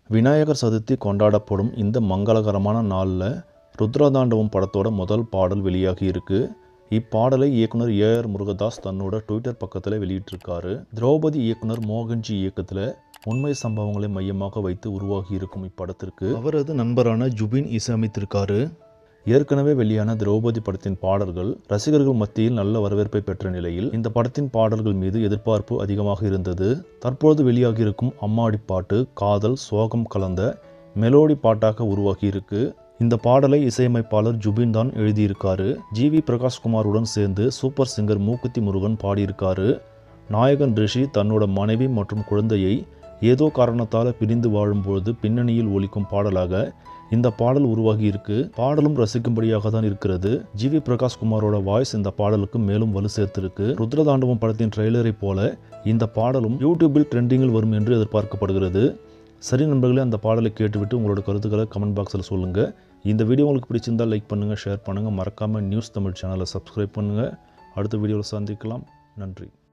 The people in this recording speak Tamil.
விநாயகர் சதுர்த்தி கொண்டாடப்படும் இந்த மங்களகரமான நாளில் ருத்ரதாண்டவம் படத்தோட முதல் பாடல் வெளியாகி இருக்கு இப்பாடலை இயக்குனர் ஏ ஆர் முருகதாஸ் தன்னோட ட்விட்டர் பக்கத்தில் வெளியிட்டிருக்காரு திரௌபதி இயக்குனர் மோகன்ஜி இயக்கத்தில் உண்மை சம்பவங்களை மையமாக வைத்து உருவாகி இருக்கும் இப்படத்திற்கு அவரது நண்பரான ஜுபின் இசையமைத்திருக்காரு ஏற்கனவே வெளியான திரௌபதி படத்தின் பாடல்கள் ரசிகர்கள் மத்தியில் நல்ல வரவேற்பை பெற்ற நிலையில் இந்த படத்தின் பாடல்கள் மீது எதிர்பார்ப்பு அதிகமாக இருந்தது தற்போது வெளியாகியிருக்கும் அம்மாடி பாட்டு காதல் சோகம் கலந்த மெலோடி பாட்டாக உருவாகி இருக்கு இந்த பாடலை இசையமைப்பாளர் ஜுபின் தான் எழுதியிருக்காரு ஜி வி பிரகாஷ்குமாருடன் சேர்ந்து சூப்பர் சிங்கர் மூக்குத்தி முருகன் பாடியிருக்காரு நாயகன் ரிஷி தன்னோட மனைவி மற்றும் குழந்தையை ஏதோ காரணத்தால் பிரிந்து வாழும்பொழுது பின்னணியில் ஒலிக்கும் பாடலாக இந்த பாடல் உருவாகி இருக்கு பாடலும் ரசிக்கும்படியாக தான் இருக்கிறது ஜி வி பிரகாஷ்குமாரோட வாய்ஸ் இந்த பாடலுக்கு மேலும் வலு சேர்த்திருக்கு ருத்ரதாண்டவம் படத்தின் ட்ரெய்லரை போல இந்த பாடலும் யூடியூபில் ட்ரெண்டிங்கில் வரும் என்று எதிர்பார்க்கப்படுகிறது சரி நண்பர்களே அந்த பாடலை கேட்டுவிட்டு உங்களோட கருத்துக்களை கமெண்ட் பாக்ஸில் சொல்லுங்கள் இந்த வீடியோ உங்களுக்கு பிடிச்சிருந்தால் லைக் பண்ணுங்கள் ஷேர் பண்ணுங்கள் மறக்காமல் நியூஸ் தமிழ் சேனலை சப்ஸ்கிரைப் பண்ணுங்கள் அடுத்த வீடியோவில் சந்திக்கலாம் நன்றி